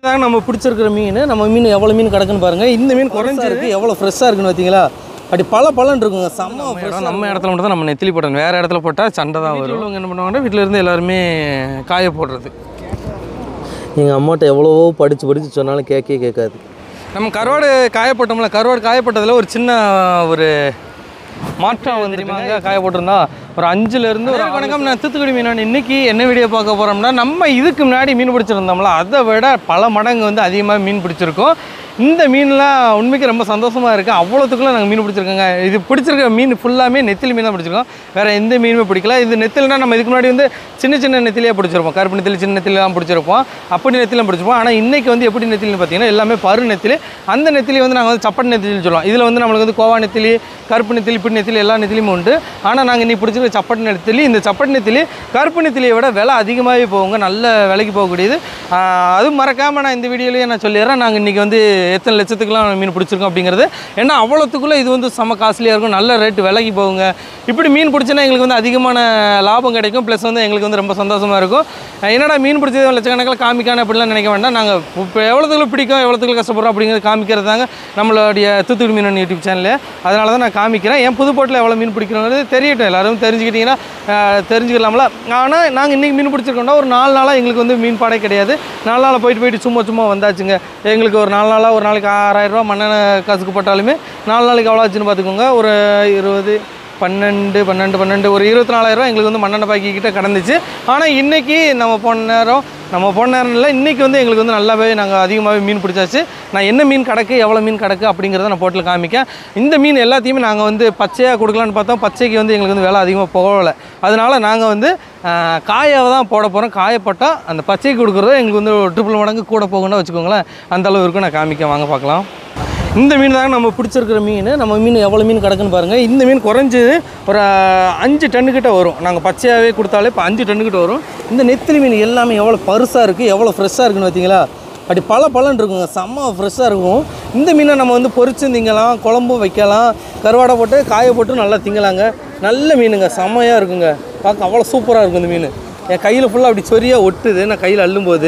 இதாங்க நம்ம பிடிச்சிருக்கிற மீன் நம்ம மீன் எவ்வளோ மீன் கிடக்குன்னு பாருங்கள் இந்த மீன் குறைஞ்சிருக்கு எவ்வளோ ஃப்ரெஷ்ஷாக இருக்குன்னு பார்த்தீங்களா அப்படி பல பலன் இருக்குங்க செம்ம ஃப்ரெஷ்ஷாக நம்ம இடத்துல மட்டும் தான் நம்ம நெத்திலி போட்டோம் வேறு இடத்துல போட்டால் சண்டை தான் வரும் உள்ளவங்க என்ன பண்ணுவாங்கன்னா வீட்டில் இருந்து எல்லாருமே காய போடுறது எங்கள் அம்மாட்ட எவ்வளவோ படித்து படித்து சொன்னாலும் கேட்கவே கேட்காது நம்ம கருவாடு காயப்பட்டோம்ல கருவாடு காயப்பட்டதில் ஒரு சின்ன ஒரு மாற்றம் வந்து தெரியுமாங்க காய போட்டிருந்தா ஒரு அஞ்சுலேருந்து ஒரு வணக்கம் நான் தூத்துக்குடி மீனான் இன்னைக்கு என்ன வீடியோ பார்க்க போகிறோம்னா நம்ம இதுக்கு முன்னாடி மீன் பிடிச்சிருந்தோம்ல அதை விட பல மடங்கு வந்து அதிகமாக மீன் பிடிச்சிருக்கோம் இந்த மீன்லாம் உண்மைக்கு ரொம்ப சந்தோஷமாக இருக்குது அவ்வளோத்துக்குள்ள நாங்கள் மீன் பிடிச்சிருக்கோங்க இது பிடிச்சிருக்க மீன் ஃபுல்லாமே நெத்திலி மீன் தான் பிடிச்சிருக்கோம் வேறு எந்த மீனுமே பிடிக்கல இது நெத்திலினா நம்ம இதுக்கு முன்னாடி வந்து சின்ன சின்ன நெத்திலியாக பிடிச்சிருப்போம் கருப்பு நெத்திலி சின்ன நெத்திலாம் பிடிச்சிருப்போம் அப்படி நெத்திலாம் பிடிச்சிருப்போம் ஆனால் இன்றைக்கி வந்து எப்படி நெத்திலின்னு பார்த்தீங்கன்னா எல்லாமே பரு நெத்திலி அந்த நெத்திலி வந்து நாங்கள் வந்து சப்பட் நெத்திலி சொல்லுவோம் இதில் வந்து நம்மளுக்கு வந்து கோவா நெத்திலி கருப்பு நெத்திலி இப்படி நெத்திலி எல்லா நெத்திலியும் உண்டு ஆனால் நாங்கள் இன்னைக்கு பிடிச்சிருக்க சப்பட் நெத்திலி இந்த சப்பட் நெத்திலி கருப்பு நெத்திலியை விட விலை அதிகமாகவே போகுங்க நல்ல விலைக்கு போகக்கூடியது ஆஹ் அதுவும் மறக்காமல் நான் இந்த வீடியோலேயே நான் சொல்லிடுறேன் நாங்கள் இன்றைக்கி வந்து எத்தனை லட்சத்துக்குலாம் மீன் பிடிச்சிருக்கோம் அப்படிங்கிறது ஏன்னா அவ்வளோத்துக்குள்ளே இது வந்து செம்ம காஸ்ட்லியாக இருக்கும் நல்ல ரேட்டு விலைக்கு போகுங்க இப்படி மீன் பிடிச்சினா எங்களுக்கு வந்து அதிகமான லாபம் கிடைக்கும் ப்ளஸ் வந்து எங்களுக்கு வந்து ரொம்ப சந்தோஷமாக இருக்கும் அஹ் என்னடா மீன் பிடிச்சது லட்சக்கணக்கில் காமிக்கான அப்படிலாம் நினைக்க வேண்டாம் நாங்கள் இப்போ எவ்வளோத்துக்குள்ள பிடிக்கும் எவ்வளோத்துக்குள்ள கஷ்டப்படுறோம் அப்படிங்கிறது காமிக்கிறது தாங்க நம்மளுடைய தூத்துக்குடி மீன் யூடியூப் சேனலில் அதனால தான் நான் காமிக்கிறேன் என் புதுப்போட்டில் எவ்வளோ மீன் பிடிக்கிறோங்கிறது தெரியட்டும் எல்லாரும் தெரிஞ்சுக்கிட்டிங்கன்னா அஹ், தெரிஞ்சுக்கலாம்ல ஆனால் நாங்கள் இன்றைக்கி மீன் பிடிச்சிருக்கோம்னா ஒரு நாலு நாளாக எங்களுக்கு வந்து மீன் பாடை கிடையாது நாலு நாளாக போயிட்டு போயிட்டு சும்மா சும்மா வந்தாச்சுங்க எங்களுக்கு ஒரு நாலு நாளாக ஒரு நாளைக்கு ஆறாயிரம் ரூபா மண்ணெண்ண காசுக்கு போட்டாலுமே நாலு நாளைக்கு எவ்வளோ ஆச்சுன்னு பார்த்துக்கோங்க ஒரு இருபது பன்னெண்டு பன்னெண்டு பன்னெண்டு ஒரு இருபத்தி நாலாயிரரூவா எங்களுக்கு வந்து மண்ணெண்ணெய் பாக்கி கிட்ட கடந்துச்சு ஆனால் இன்றைக்கி நம்ம போன நேரம் நம்ம போன நேரம் இல்லை இன்றைக்கி வந்து எங்களுக்கு வந்து நல்லாவே நாங்கள் அதிகமாகவே மீன் பிடிச்சாச்சு நான் என்ன மீன் கிடக்கு எவ்வளோ மீன் கிடக்கு அப்படிங்கிறத நான் போட்டில் காமிக்கேன் இந்த மீன் எல்லாத்தையுமே நாங்கள் வந்து பச்சையாக கொடுக்கலான்னு பார்த்தோம் பச்சைக்கு வந்து எங்களுக்கு வந்து விலை அதிகமாக போகலை அதனால் நாங்கள் வந்து ஆஹ், காயாவை தான் போட போகிறோம் காயப்பட்டால் அந்த பச்சைக்கு கொடுக்குறது எங்களுக்கு வந்து ஒரு ட்ரிபிள் மடங்கு கூட போகும்னா வச்சுக்கோங்களேன் அந்த அளவு இருக்கும் நான் காமிக்க வாங்க பார்க்கலாம் இந்த மீன் தாங்க நம்ம பிடிச்சிருக்கிற மீன் நம்ம மீன் எவ்வளோ மீன் கிடக்குன்னு பாருங்கள் இந்த மீன் குறைஞ்சி ஒரு அஞ்சு டன்னுக்கிட்ட வரும் நாங்கள் பச்சையாகவே கொடுத்தாலே இப்போ அஞ்சு டன்னுக்கிட்ட வரும் இந்த நெத்திலி மீன் எல்லாமே எவ்வளோ பருசாக இருக்குது எவ்வளோ ஃப்ரெஷ்ஷாக இருக்குன்னு பார்த்தீங்களா அப்படி பல பலன் இருக்குங்க செம்ம ஃப்ரெஷ்ஷாக இருக்கும் இந்த மீனை நம்ம வந்து பொரிச்சு திங்கலாம் குழம்பும் வைக்கலாம் கருவாடை போட்டு காய போட்டு நல்லா திங்கலாங்க நல்ல மீனுங்க செம்மையாக இருக்குங்க பார்க்க அவ்வளோ சூப்பராக இருக்கும் இந்த மீன் என் கையில் ஃபுல்லாக அப்படி சொரியாக ஒட்டுது நான் கையில் அள்ளும்போது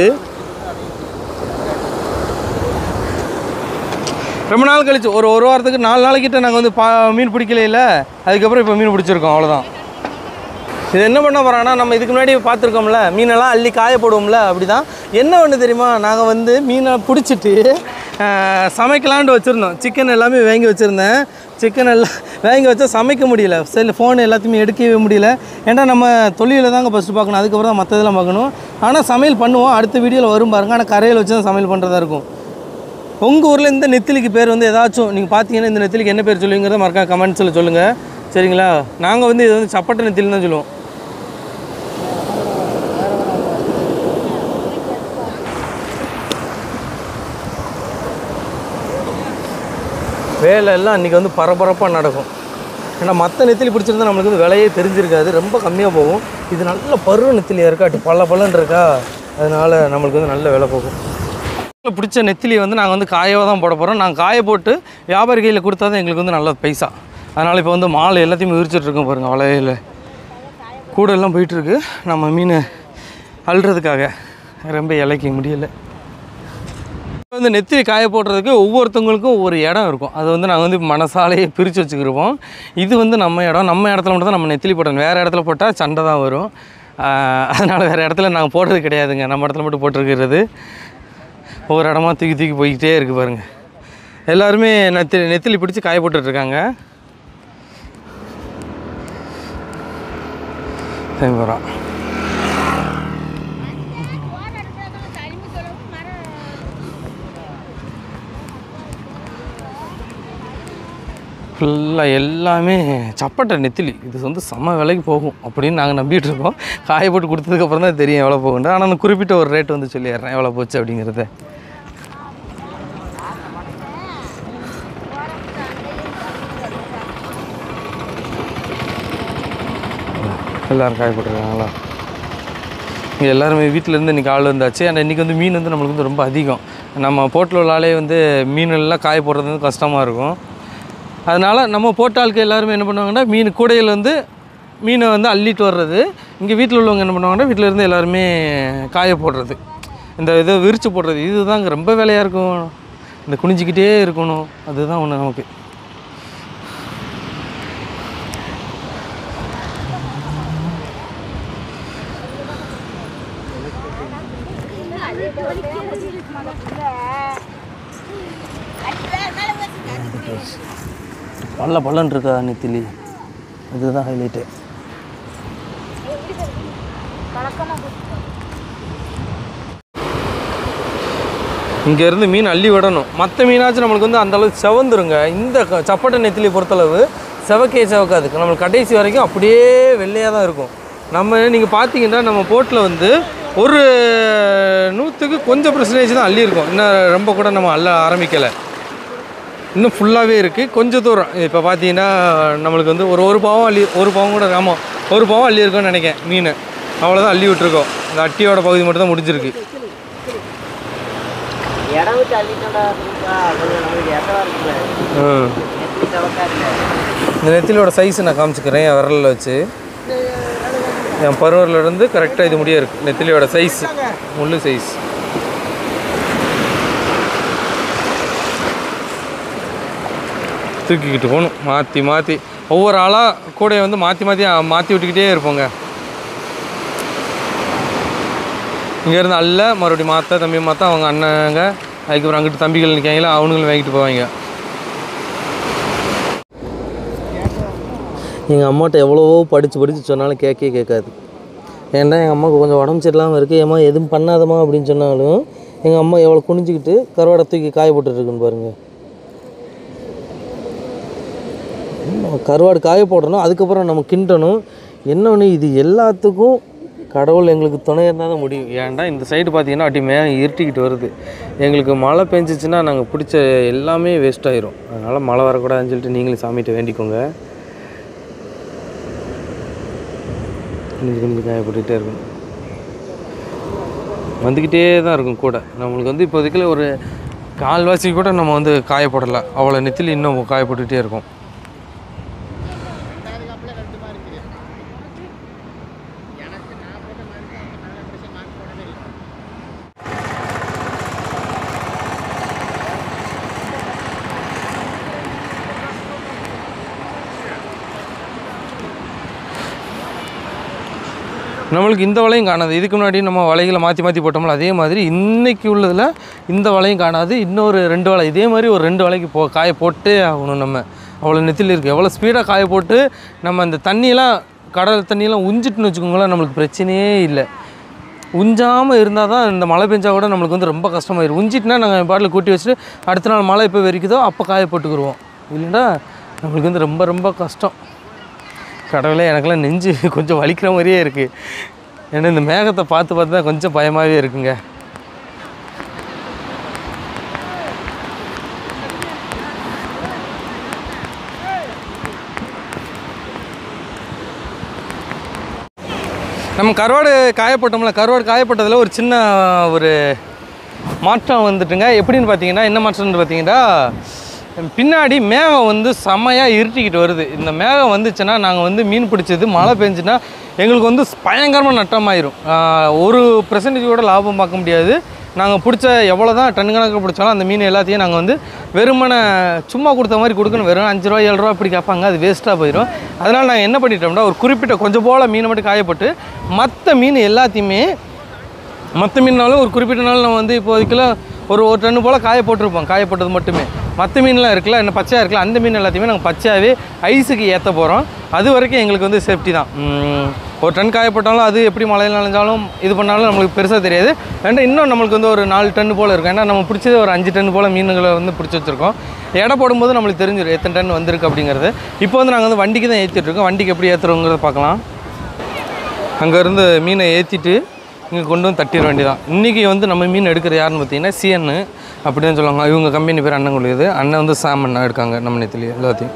ரொம்ப நாள் கழிச்சு ஒரு ஒரு வாரத்துக்கு நாலு நாளைக்கிட்ட நாங்கள் வந்து பா மீன் பிடிக்கலையில அதுக்கப்புறம் இப்போ மீன் பிடிச்சிருக்கோம் அவ்வளோதான் இது என்ன பண்ண போகிறோன்னா நம்ம இதுக்கு முன்னாடி பார்த்துருக்கோம்ல மீனெல்லாம் அள்ளி காய போடுவோம்ல அப்படி தான் என்ன ஒன்று தெரியுமா நாங்கள் வந்து மீனை பிடிச்சிட்டு ஆஹ், சமைக்கலான்ட்டு வச்சுருந்தோம் சிக்கன் எல்லாமே வாங்கி வச்சுருந்தேன் சிக்கன் எல்லாம் வாங்கி வச்சா சமைக்க முடியல சரி ஃபோன் எல்லாத்தையுமே எடுக்கவே முடியல ஏன்னா நம்ம தொழிலில் தாங்க ஃபஸ்ட்டு பார்க்கணும் அதுக்கப்புறம் தான் மற்றதெல்லாம் பார்க்கணும் ஆனால் சமையல் பண்ணுவோம் அடுத்த வீடியோவில் வரும் பாருங்க ஆனால் கரையில் வச்சு தான் சமையல் பண்ணுறதா இருக்கும் உங்கள் ஊரில் இந்த நெத்திலிக்கு பேர் வந்து ஏதாச்சும் நீங்கள் பார்த்தீங்கன்னா இந்த நெத்திலிக்கு என்ன பேர் சொல்லுவீங்கிறத மறக்காம கமெண்ட்ஸில் சொல்லுங்கள் சரிங்களா நாங்கள் வந்து இது வந்து சப்பட்டை நெத்திலி தான் சொல்லுவோம் வேலை எல்லாம் இன்றைக்கி வந்து பரபரப்பாக நடக்கும் ஏன்னா மற்ற நெத்திலி பிடிச்சிருந்தா நம்மளுக்கு வந்து விலையே தெரிஞ்சிருக்காது ரொம்ப கம்மியாக போகும் இது நல்ல பருவ நெத்திலியாக இருக்கா அப்படி பல பலன் இருக்கா அதனால் நம்மளுக்கு வந்து நல்ல விலை போகும் பிடிச்ச நெத்திலி வந்து நாங்கள் வந்து காயவாக தான் போட போகிறோம் நாங்கள் காய போட்டு வியாபாரி கையில் கொடுத்தா தான் எங்களுக்கு வந்து நல்ல பைசா அதனால் இப்போ வந்து மாலை எல்லாத்தையுமே விரிச்சிட்டு இருக்கோம் பாருங்கள் வலையில் கூட எல்லாம் போயிட்டுருக்கு நம்ம மீன் அள்ளுறதுக்காக ரொம்ப இலைக்க முடியல வந்து நெத்திலி காய போடுறதுக்கு ஒவ்வொருத்தவங்களுக்கும் ஒவ்வொரு இடம் இருக்கும் அது வந்து நாங்கள் வந்து மனசாலேயே பிரித்து வச்சுக்கிருப்போம் இது வந்து நம்ம இடம் நம்ம இடத்துல மட்டும் தான் நம்ம நெத்திலி போட்டோம் வேறு இடத்துல போட்டால் சண்டை தான் வரும் அதனால் வேறு இடத்துல நாங்கள் போடுறது கிடையாதுங்க நம்ம இடத்துல மட்டும் போட்டிருக்கிறது ஒவ்வொரு இடமா தூக்கி தூக்கி போய்கிட்டே இருக்கு பாருங்க எல்லாருமே நெத்தி நெத்திலி பிடிச்சி காய போட்டுட்டு இருக்காங்க வரோம் ஃபுல்லாக எல்லாமே சப்பட்டை நெத்திலி இது வந்து செம்ம விலைக்கு போகும் அப்படின்னு நாங்கள் நம்பிட்டு இருக்கோம் காய போட்டு கொடுத்ததுக்கப்புறம் தான் தெரியும் எவ்வளோ போகுண்டு ஆனால் நான் குறிப்பிட்ட ஒரு ரேட் வந்து சொல்லிடுறேன் எவ்வளோ போச்சு அப்படிங்கிறத எல்லோரும் காய போட்டுருக்காங்களா இங்கே எல்லாருமே வீட்டிலேருந்து இன்றைக்கி ஆள் வந்தாச்சு ஆனால் இன்றைக்கி வந்து மீன் வந்து நம்மளுக்கு வந்து ரொம்ப அதிகம் நம்ம போட்டில் உள்ள ஆளே வந்து மீன் எல்லாம் காய போடுறது வந்து கஷ்டமாக இருக்கும் அதனால் நம்ம போட்ட ஆட்கள் எல்லாருமே என்ன பண்ணுவாங்கன்னா மீன் கூடையில் வந்து மீனை வந்து அள்ளிட்டு வர்றது இங்கே வீட்டில் உள்ளவங்க என்ன பண்ணுவாங்கன்னா வீட்டில் இருந்து எல்லாருமே காய போடுறது இந்த இதை விரித்து போடுறது இதுதாங்க ரொம்ப வேலையாக இருக்கும் இந்த குனிஞ்சிக்கிட்டே இருக்கணும் அதுதான் ஒன்று நமக்கு பல்ல பல்லன் இருக்கா நெத்திலி அதுதான் ஹைலைட்டு இங்கேருந்து மீன் அள்ளி விடணும் மற்ற மீனாச்சும் நம்மளுக்கு வந்து அந்த அளவுக்கு செவந்துருங்க இந்த க- சப்பட்டை நெத்திலி பொறுத்தளவு செவக்கே செவக்காது நம்மளுக்கு கடைசி வரைக்கும் அப்படியே வெள்ளையாக தான் இருக்கும் நம்ம நீங்கள் பார்த்தீங்கன்னா நம்ம போட்டில் வந்து ஒரு நூற்றுக்கு கொஞ்சம் பர்சன்டேஜ் தான் அள்ளி இருக்கும் இன்னும் ரொம்ப கூட நம்ம அள்ள ஆரம்பிக்கலை இன்னும் ஃபுல்லாகவே இருக்குது கொஞ்சம் தூரம் இப்போ பார்த்தீங்கன்னா நம்மளுக்கு வந்து ஒரு ஒரு பாவம் அள்ளி ஒரு பாவம் கூட ஆமாம் ஒரு பாவம் அள்ளி இருக்கும்னு நினைக்கிறேன் மீன் அவ்வளோதான் அள்ளி விட்டுருக்கோம் இந்த அட்டியோட பகுதி மட்டும் தான் முடிஞ்சிருக்கு இடம் விட்டு அள்ளிட்டோம்டா சூப்பா கொஞ்சம் நம்மளுக்கு எட்டவா இருக்குல்ல ம் நெத்தி தவக்கா இல்லை இந்த நெத்திலோட சைஸ் நான் காமிச்சுக்கிறேன் என் விரலில் வச்சு என் பருவரில் இருந்து கரெக்டாக இது முடிய இருக்குது நெத்திலியோட சைஸ் முள்ளு சைஸ் தூக்கிக்கிட்டு போகணும் மாற்றி மாற்றி ஒவ்வொரு ஆளாக கூடையை வந்து மாற்றி மாற்றி மாற்றி விட்டுக்கிட்டே இருப்போங்க இங்கேருந்து அல்ல மறுபடியும் மாற்ற தம்பி மாற்ற அவங்க அண்ணங்க அதுக்கப்புறம் அங்கிட்டு தம்பிகள் நிற்காங்களா அவனுங்களும் வாங்கிட்டு போவாங்க எங்கள் அம்மாட்ட எவ்வளவோ படித்து படித்து சொன்னாலும் கேட்கவே கேட்காது ஏன்டா எங்கள் அம்மாவுக்கு கொஞ்சம் உடம்பு சரியில்லாமல் இருக்குது ஏம்மா எதுவும் பண்ணாதம்மா அப்படின்னு சொன்னாலும் எங்கள் அம்மா எவ்வளோ குனிஞ்சிக்கிட்டு கருவாடை தூக்கி காய போட்டுட்ருக்குன்னு பாருங்கள் இன்னும் கருவாடு காய போடணும் அதுக்கப்புறம் நம்ம கிண்டணும் இன்னொன்று இது எல்லாத்துக்கும் கடவுள் எங்களுக்கு துணை இருந்தால் தான் முடியும் ஏன்டா இந்த சைடு பார்த்தீங்கன்னா அப்படி மே இருட்டிக்கிட்டு வருது எங்களுக்கு மழை பெஞ்சிச்சுன்னா நாங்கள் பிடிச்ச எல்லாமே வேஸ்ட் ஆயிரும் அதனால் மழை வரக்கூடாதுன்னு சொல்லிட்டு நீங்களும் சாமிகிட்ட வேண்டிக்கோங்க குனிஞ்சு குனிஞ்சு காயப்பட்டுக்கிட்டே இருக்கணும் வந்துக்கிட்டே தான் இருக்கும் கூட நம்மளுக்கு வந்து இப்போதைக்கு ஒரு கால்வாசி கூட நம்ம வந்து காயப்படலை அவ்வளோ நெத்திலி இன்னும் காயப்பட்டுக்கிட்டே இருக்கும் நம்மளுக்கு இந்த வலையும் காணாது இதுக்கு முன்னாடி நம்ம வலைகளை மாற்றி மாற்றி போட்டோம்ல அதே மாதிரி இன்னைக்கு உள்ளதில் இந்த வலையும் காணாது இன்னொரு ரெண்டு வலை இதே மாதிரி ஒரு ரெண்டு வலைக்கு போ காய போட்டே ஆகணும் நம்ம அவ்வளோ நெத்திலி இருக்குது எவ்வளோ ஸ்பீடாக காய போட்டு நம்ம அந்த தண்ணியெல்லாம் கடல் தண்ணியெல்லாம் உஞ்சிட்டுன்னு வச்சுக்கோங்களேன் நம்மளுக்கு பிரச்சனையே இல்லை உஞ்சாமல் இருந்தால் தான் இந்த மழை பெஞ்சா கூட நம்மளுக்கு வந்து ரொம்ப கஷ்டமாயிரும் உஞ்சிட்டுனா நாங்கள் பாட்டில் கூட்டி வச்சுட்டு அடுத்த நாள் மழை எப்போ வெறிக்குதோ அப்போ காய போட்டுக்குருவோம் இல்லைன்னா நம்மளுக்கு வந்து ரொம்ப ரொம்ப கஷ்டம் கடவுளே எனக்கெல்லாம் நெஞ்சு கொஞ்சம் வலிக்கிற மாதிரியே இருக்குது ஏன்னா இந்த மேகத்தை பார்த்து பார்த்து தான் கொஞ்சம் பயமாகவே இருக்குங்க நம்ம கருவாடு காயப்பட்டோம்ல கருவாடு காயப்பட்டதில் ஒரு சின்ன ஒரு மாற்றம் வந்துட்டுங்க எப்படின்னு பார்த்தீங்கன்னா என்ன மாற்றம்னு பார்த்தீங்கன்னா பின்னாடி மேகம் வந்து செமையாக இருட்டிக்கிட்டு வருது இந்த மேகம் வந்துச்சுன்னா நாங்கள் வந்து மீன் பிடிச்சது மழை பெஞ்சுன்னா எங்களுக்கு வந்து பயங்கரமாக நட்டமாயிரும் ஆஹ் ஒரு பெர்சன்டேஜ் கூட லாபம் பார்க்க முடியாது நாங்கள் பிடிச்ச எவ்வளோ தான் டன் கணக்கு பிடிச்சாலும் அந்த மீன் எல்லாத்தையும் நாங்கள் வந்து வெறுமனை சும்மா கொடுத்த மாதிரி கொடுக்கணும் வெறும் அஞ்சு ரூபா ஏழு ரூபா இப்படி கேட்பாங்க அது வேஸ்ட்டாக போயிடும் அதனால் நாங்கள் என்ன பண்ணிட்டோம்னா ஒரு குறிப்பிட்ட கொஞ்சம் போல் மீனை மட்டும் காயப்பட்டு மற்ற மீன் எல்லாத்தையுமே மற்ற மீன்னாலும் ஒரு குறிப்பிட்ட நாள் நம்ம வந்து இப்போதைக்குலாம் ஒரு ஒரு டன்னு போல் காய போட்டிருப்போம் காயப்பட்டது மட்டுமே மற்ற மீன்லாம் இருக்குல்ல என்ன பச்சையாக இருக்குல்ல அந்த மீன் எல்லாத்தையுமே நாங்கள் பச்சையாகவே ஐஸுக்கு ஏற்ற போகிறோம் அது வரைக்கும் எங்களுக்கு வந்து சேஃப்டி தான் உம், ஒரு டன் காயப்பட்டாலும் அது எப்படி மழையில் நனைஞ்சாலும் இது பண்ணாலும் நம்மளுக்கு பெருசாக தெரியாது ஏன்னா இன்னும் நம்மளுக்கு வந்து ஒரு நாலு டன்னு போல் இருக்கும் ஏன்னா நம்ம பிடிச்சது ஒரு அஞ்சு டன் போல் மீன்களை வந்து பிடிச்சி வச்சுருக்கோம் எடை போடும்போது நம்மளுக்கு தெரிஞ்சிடும் எத்தனை டன் வந்திருக்கு அப்படிங்கிறது இப்போ வந்து நாங்கள் வந்து வண்டிக்கு தான் ஏற்றிட்டு இருக்கோம் வண்டிக்கு எப்படி ஏற்றுறோங்கிறத பார்க்கலாம் அங்கேருந்து மீனை ஏற்றிட்டு இங்கே கொண்டு வந்து தட்டிட வேண்டியதான் இன்றைக்கி வந்து நம்ம மீன் எடுக்கிறது யாருன்னு பார்த்தீங்கன்னா சிஎன்னு அப்படின்னு சொல்லுவாங்க இவங்க கம்பெனி பேர் அண்ணன் கொள்ளுது அண்ணன் வந்து சாம் அண்ணா எடுக்காங்க நம்ம நேரத்துலேயே எல்லாத்தையும்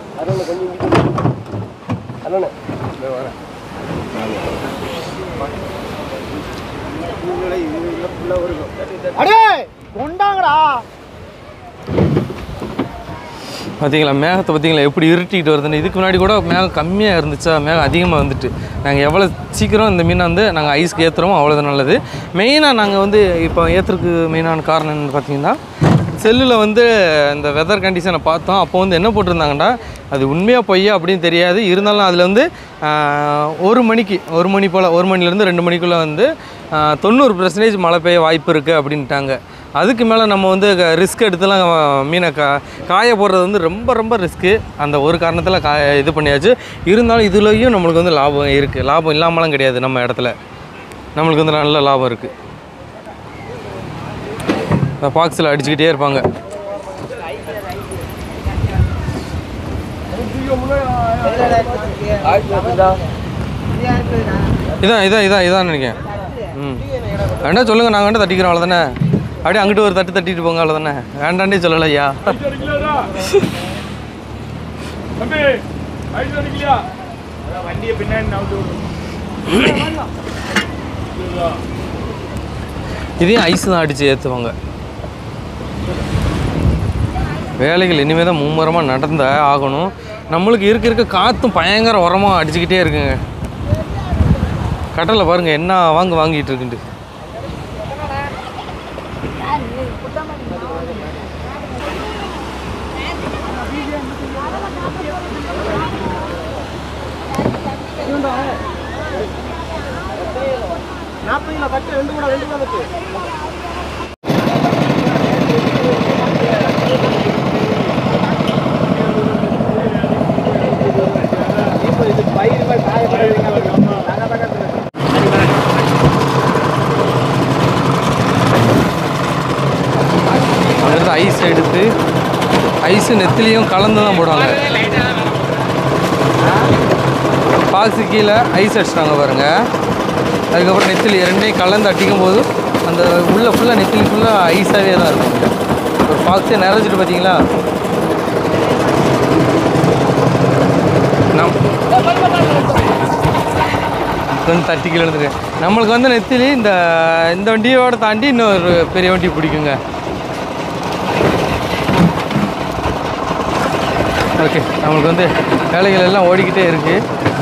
பார்த்தீங்களா மேகத்தை பார்த்தீங்களா எப்படி இருட்டிட்டு வருதுன்னு இதுக்கு முன்னாடி கூட மேகம் கம்மியாக இருந்துச்சா மேகம் அதிகமாக வந்துட்டு நாங்கள் எவ்வளோ சீக்கிரம் இந்த மீனை வந்து நாங்கள் ஐஸ்க்கு ஏற்றுறோமோ அவ்வளோதான் நல்லது மெயினாக நாங்கள் வந்து இப்போ ஏற்றுறதுக்கு மெயினான காரணம் என்னன்னு பார்த்தீங்கன்னா செல்லில் வந்து இந்த வெதர் கண்டிஷனை பார்த்தோம் அப்போ வந்து என்ன போட்டிருந்தாங்கன்னா அது உண்மையாக பொய்யா அப்படின்னு தெரியாது இருந்தாலும் அதில் வந்து ஆஹ், ஒரு மணிக்கு ஒரு மணி போல் ஒரு மணிலேருந்து ரெண்டு மணிக்குள்ளே வந்து ஆஹ், தொண்ணூறு பர்சன்டேஜ் மழை பெய்ய வாய்ப்பு இருக்குது அப்படின்ட்டாங்க அதுக்கு மேலே நம்ம வந்து ரிஸ்க் எடுத்துலாம் மீனை கா காய போடுறது வந்து ரொம்ப ரொம்ப ரிஸ்க்கு அந்த ஒரு காரணத்தில் கா இது பண்ணியாச்சு இருந்தாலும் இதுலேயும் நம்மளுக்கு வந்து லாபம் இருக்குது லாபம் இல்லாமலாம் கிடையாது நம்ம இடத்துல நம்மளுக்கு வந்து நல்ல லாபம் இருக்குது இந்த பாக்ஸில் அடிச்சுக்கிட்டே இருப்பாங்க இதான் இதான் இதான் இதான் நினைக்கிறேன் ம் வேண்டாம் சொல்லுங்கள் நாங்கள் வேண்டாம் தட்டிக்கிறோம் அவ்வளோதானே அப்படியே அங்கிட்டு ஒரு தட்டு தட்டிட்டு போங்க அவ்வளோதானே வேண்டாண்டே சொல்லலை ஐயா தம்பி ஐஸ் அடிக்கலையா அதான் வண்டியை பின்னாடி நவுத்து விடு. இதையும் ஐஸ் தான் அடித்து ஏற்றுவாங்க வேலைகள் இனிமேல் தான் மும்முரமாக நடந்த ஆகணும் நம்மளுக்கு இருக்க இருக்க காற்றும் பயங்கர உரமாக அடிச்சுக்கிட்டே இருக்குங்க கடலில் பாருங்கள் என்ன வாங்க வாங்கிட்டு இருக்குன்ட்டு நாற்பது கிலோ கட்டு ரெண்டு கூட ரெண்டு கிலோ கட்டு அங்கிருந்து ஐஸ் எடுத்து ஐஸு நெத்திலையும் கலந்து தான் போடுவாங்க பாக்ஸு கீழே ஐஸ் அடிச்சிட்டாங்க பாருங்க அதுக்கப்புறம் நெத்திலி ரெண்டையும் கலந்து அடிக்கும் போது அந்த உள்ள ஃபுல்லாக நெத்திலி ஃபுல்லாக ஐஸாகவே தான் இருக்கும் ஒரு பாக்ஸே நிறைஞ்சிட்டு பார்த்தீங்களா நம் கொஞ்சம் தட்டி கீழே எழுந்துருக்கேன் நம்மளுக்கு வந்து நெத்திலி இந்த இந்த வண்டியோட தாண்டி இன்னொரு பெரிய வண்டி பிடிக்குங்க ஓகே நம்மளுக்கு வந்து வேலைகள் எல்லாம் ஓடிக்கிட்டே இருக்குது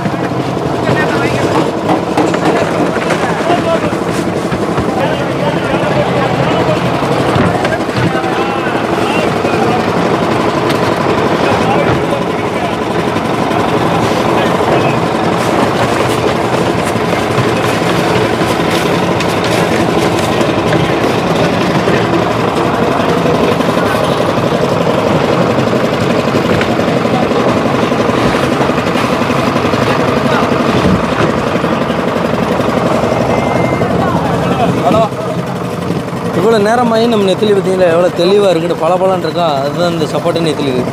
இவ்வளோ நேரமாகி நம்ம நெத்திலி பார்த்தீங்களா எவ்வளோ தெளிவாக இருக்குது பல இருக்கா அதுதான் இந்த சப்பாட்டு நெத்திலி இது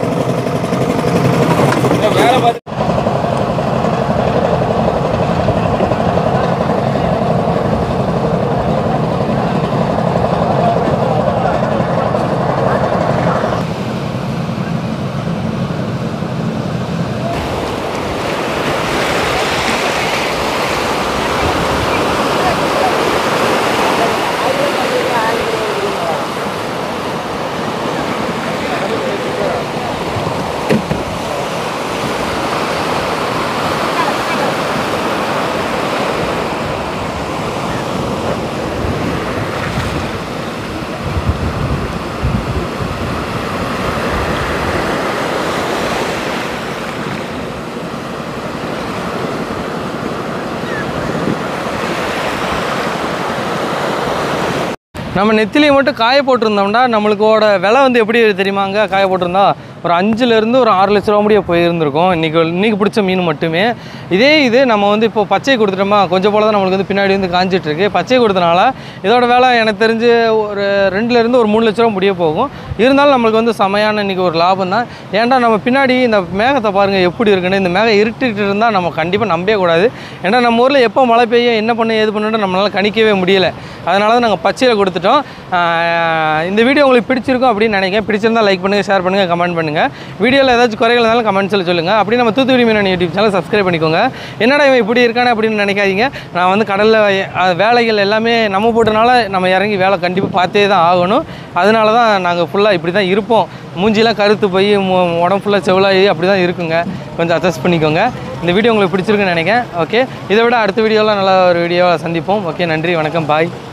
நம்ம நெத்திலியை மட்டும் காய போட்டிருந்தோம்னா நம்மளுக்கோட விலை வந்து எப்படி தெரியுமாங்க காய போட்டிருந்தா ஒரு அஞ்சுலேருந்து ஒரு ஆறு லட்ச ரூபா முடிய போயிருந்திருக்கும் இன்றைக்கி இன்றைக்கி பிடிச்ச மீன் மட்டுமே இதே இது நம்ம வந்து இப்போ பச்சை கொடுத்துட்டோமா கொஞ்சம் போல தான் நம்மளுக்கு வந்து பின்னாடி வந்து காஞ்சிட்டு இருக்கு பச்சை கொடுத்தனால இதோட விலை எனக்கு தெரிஞ்சு ஒரு ரெண்டுலேருந்து ஒரு மூணு லட்ச ரூபா முடிய போகும் இருந்தாலும் நம்மளுக்கு வந்து செமையான இன்றைக்கி ஒரு லாபம் தான் ஏன்டா நம்ம பின்னாடி இந்த மேகத்தை பாருங்கள் எப்படி இருக்குன்னு இந்த மேகம் இருட்டிட்டு இருந்தால் நம்ம கண்டிப்பாக நம்பவே கூடாது ஏன்னா நம்ம ஊரில் எப்போ மழை பெய்யும் என்ன பண்ண ஏது பண்ணுன்னு நம்மளால் கணிக்கவே முடியல அதனால தான் நாங்கள் பச்சையில் கொடுத்துட்டோம் ஆஹ் இந்த வீடியோ உங்களுக்கு பிடிச்சிருக்கும் அப்படின்னு நினைக்கிறேன் பிடிச்சிருந்தா லைக் பண்ணுங்கள் ஷேர் பண்ணுங்கள் கமெண்ட் பண்ணுங்கள் பண்ணுங்கள் வீடியோவில் ஏதாச்சும் குறைகள் இருந்தாலும் கமெண்ட்ஸில் சொல்லுங்கள் அப்படி நம்ம Thoothukudi Meenan YouTube channel subscribe பண்ணிக்கோங்க என்னடா இவன் இப்படி இருக்கானே அப்படின்னு நினைக்காதீங்க நான் வந்து கடலில் வேலைகள் எல்லாமே நம்ம போட்டனால நம்ம இறங்கி வேலை கண்டிப்பாக பார்த்தே தான் ஆகணும் அதனால தான் நாங்கள் ஃபுல்லாக இப்படி தான் இருப்போம் மூஞ்சிலாம் கருத்து போய் மு- உடம்பு ஃபுல்லாக செவலாகி அப்படி தான் இருக்குங்க கொஞ்சம் அட்ஜஸ்ட் பண்ணிக்கோங்க இந்த வீடியோ உங்களுக்கு பிடிச்சிருக்குன்னு நினைக்கிறேன் ஓகே இதை விட அடுத்த வீடியோவில் நல்ல ஒரு வீடியோவை சந்திப்போம் ஓகே நன்றி வணக்கம் பாய்